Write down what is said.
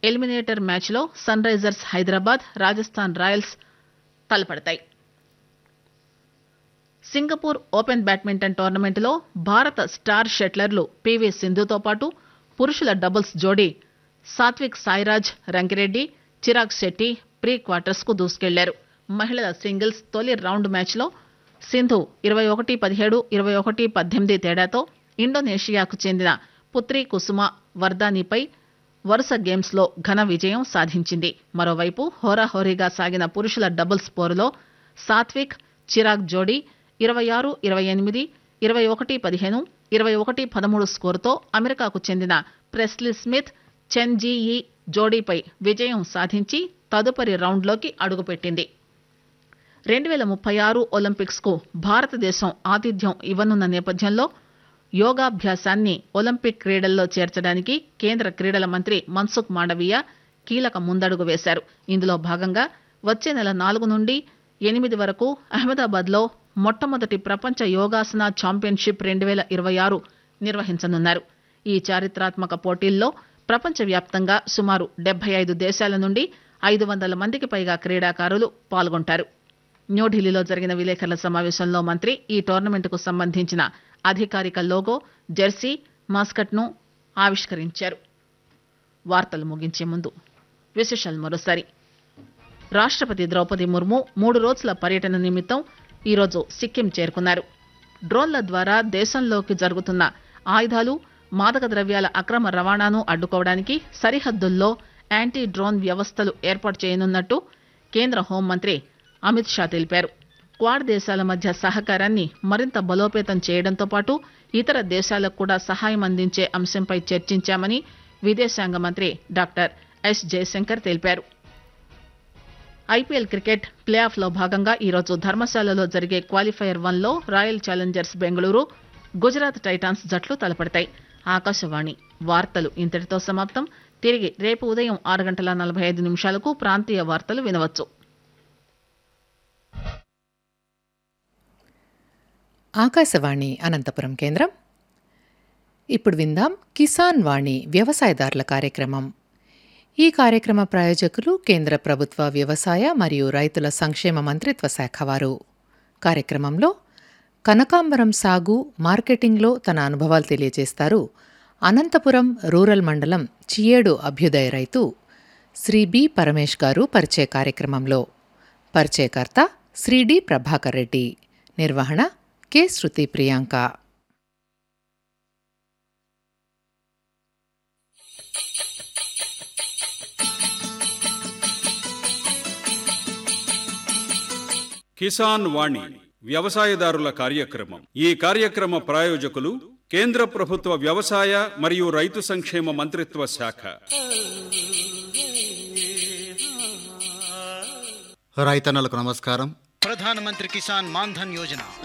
eliminator మ్యాచ్లో Sunrisers Hyderabad Rajasthan Royals తలపడతాయి Singapore Open badminton టోర్నమెంట్లో భారత స్టార్ షట్లర్లు పీవీ సింధుతో పాటు పురుషుల డబుల్స్ జోడీ సాత్విక్ సాయిరాజ్ రంకిరెడ్డి చిరాగ్ శెట్టి ప్రీ క్వార్టర్స్ కు దూసుకెళ్లారు మహిళల సింగిల్స్ తొలి రౌండ్ మ్యాచ్లో సింధు ఇరవై ఒకటి పదిహేడు ఇరవై ఒకటి పద్దెనిమిది తేడాతో ఇండోనేషియాకు చెందిన పుత్రి కుసుమ వర్దానిపై వరుస గేమ్స్ లో ఘన విజయం సాధించింది మరోవైపు హోరాహోరీగా సాగిన పురుషుల డబుల్స్ పోరులో సాత్విక్ చిరాగ్ జోడీ ఇరవై ఆరు ఇరవై ఎనిమిది ఇరవై ఒకటి పదిహేను ఇరవై ఒకటి పదమూడు స్కోరుతో అమెరికాకు చెందిన ప్రెస్లీ స్మిత్ చెన్ జీఈ జోడీపై విజయం సాధించి తదుపరి రౌండ్లోకి అడుగుపెట్టింది రెండు వేల ముప్పై ఆరు ఒలింపిక్స్ కు భారతదేశం ఆతిథ్యం ఇవ్వనున్న నేపథ్యంలో యోగాభ్యాసాన్ని ఒలింపిక్ క్రీడల్లో చేర్చడానికి కేంద్ర క్రీడల మంత్రి మన్సుఖ్ మాండవీయ కీలక ముందడుగు వేశారు ఇందులో భాగంగా వచ్చే నెల నాలుగు నుండి ఎనిమిది వరకు అహ్మదాబాద్ లో మొట్టమొదటి ప్రపంచ యోగాసన ఛాంపియన్షిప్ రెండు వేల ఇరవై ఆరు నిర్వహించనున్నారు ఈ చారిత్రాత్మక పోటీల్లో ప్రపంచవ్యాప్తంగా సుమారు డెబ్బై ఐదు దేశాల నుండి ఐదు వందల మందికి పైగా క్రీడాకారులు పాల్గొంటారు న్యూఢిల్లీలో జరిగిన విలేకరుల సమావేశంలో మంత్రి ఈ టోర్నమెంటుకు సంబంధించిన అధికారిక లోగో జెర్సీ మాస్కట్ ను ఆవిష్కరించారు వార్తలు ముగించే ముందు విశేషాలు మరోసారి రాష్ట్రపతి ద్రౌపది ముర్ము మూడు రోజుల పర్యటన నిమిత్తం ఈరోజు సిక్కిం చేరుకున్నారు డ్రోన్ల ద్వారా దేశంలోకి జరుగుతున్న ఆయుధాలు మాదక ద్రవ్యాల అక్రమ రవాణాను అడ్డుకోవడానికి సరిహద్దుల్లో యాంటీ డ్రోన్ వ్యవస్థలు ఏర్పాటు చేయనున్నట్టు కేంద్ర హోంమంత్రి అమిత్ షా తెలిపారు క్వాడ్ దేశాల మధ్య సహకారాన్ని మరింత బలోపేతం చేయడంతో పాటు ఇతర దేశాలకు కూడా సహాయం అందించే అంశంపై చర్చించామని విదేశాంగ మంత్రి డాక్టర్ ఎస్ జయశంకర్ తెలిపారు ఐపీఎల్ క్రికెట్ ప్లే ఆఫ్ లో భాగంగా ఈరోజు ధర్మశాలలో జరిగే క్వాలిఫైయర్ వన్ లో Royal Challengers Bengaluru Gujarat Titans జట్లు తలపడతాయి ఆకాశవాణి వార్తలు ఇంతటితో సమాప్తం తిరిగి రేపు ఉదయం ఆరు గంటల నలభై ఐదు నిమిషాలకు ప్రాంతీయ వార్తలు వినవచ్చు ఆకాశవాణి అనంతపురం కేంద్రం ఇప్పుడు విందాం కిసాన్ వాణి వ్యవసాయదారుల కార్యక్రమం ఈ కార్యక్రమ ప్రాయోజకులు కేంద్ర ప్రభుత్వ వ్యవసాయ మరియు రైతుల సంక్షేమ మంత్రిత్వ శాఖ వారు కార్యక్రమంలో కనకాంబరం సాగు మార్కెటింగ్లో తన అనుభవాలు తెలియజేస్తారు అనంతపురం రూరల్ మండలం చియేడు అభ్యుదయ రైతు శ్రీ బి పరమేష్ గారు పరిచయ కార్యక్రమంలో పరిచయకర్త శ్రీ డి ప్రభాకర్ రెడ్డి నిర్వహణ కె శృతి ప్రియాంక కిసాన్ వాణి వ్యవసాయదారుల కార్యక్రమం ఈ కార్యక్రమ ప్రాయోజకులు కేంద్ర ప్రభుత్వ వ్యవసాయ మరియు రైతు సంక్షేమ మంత్రిత్వ శాఖ రైతన్నలకు నమస్కారం ప్రధానమంత్రి కిసాన్ మాన్ధన్ యోజన